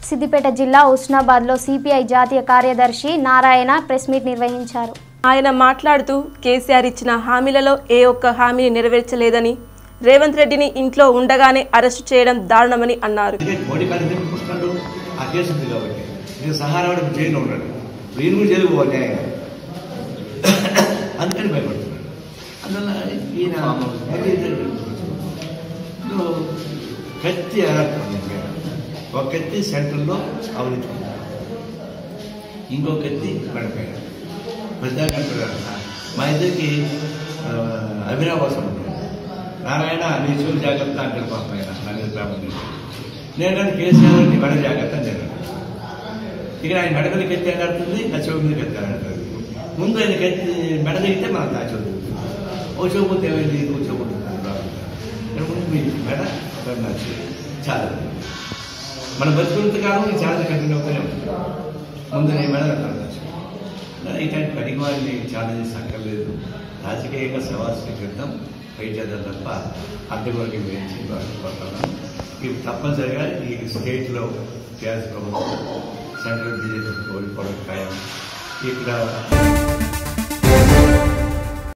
సిద్దిపేట జిల్లా ఉస్నాబాద్లో సిపిఐ జాతీయ కార్యదర్శి నారాయణ ప్రెస్ మీట్ నిర్వహించారు ఆయన మాట్లాడుతూ కేసీఆర్ ఇచ్చిన హామీలలో ఏ ఒక్క హామీని నెరవేర్చలేదని రేవంత్ రెడ్డిని ఇంట్లో ఉండగానే అరెస్టు చేయడం దారుణమని అన్నారు ఎందుకంటే మోడీ గారు పుస్తకాలు ఆ కేసు ఉంది కాబట్టి ఇది సహారా వాడు జైల్లో ఉన్నాడు ఈయన కూడా జైలు పోవాలి న్యాయంగా అందుకని భయపడుతున్నాడు అందువల్ల ఈయన మళ్ళీ ఇద్దరు ఇందులో కత్తి ఎలాంటి ఒక కత్తి సెంటర్లో అవినీతి ఉంది. ఇంకో కత్తి మెడపైన పెద్దగా అంటున్నారు మా ఇద్దరికి ఆ, అవినావాసం ఉంటుంది నారాయణ నీ చూడు జాగ్రత్త అంటారు పాప ఆయన నన్ను ప్రాబ్లం నేను కానీ కేసీఆర్ నీ మెడ జాగ్రత్త అని నేను అన్నాను. ఇక్కడ ఆయన మెడ మీద ఎత్తి ఆడుతుంది ఆ చెవు మీద ఎత్తి ఆడుతుంది ముందు ఆయన ఎత్తి మెడ దిగితే మనకు ఆ చెవు దిగుతుంది. ఓ చెవు పోతే ఏమైంది ఇంకో చెవు పోతుంది ఇక్కడ ముందు మీ మెడ అక్కడ నా చెవు చాలా మన బతుకున్నంత కాలం ఈ చాలా కంటిన్యూ అవుతూనే ఉంటుంది ముందు నేను మెడ అక్కడ నా చెవు. ఇట్లాంటి పనికి వారిని ఛాలెంజెస్ అక్కర్లేదు రాజకీయంగా సవాల్ స్వీకరిద్దాం ఫైట్ చేద్దాం తప్ప అడ్డుకోరికి వేయించి కొట్టాలి ఇవి తప్పనిసరిగా ఈ స్టేట్లో టీఆర్ఎస్ ప్రభుత్వం సెంట్రల్ బీజేపీ ఓడిపోవడం ఖాయం ఇక్కడ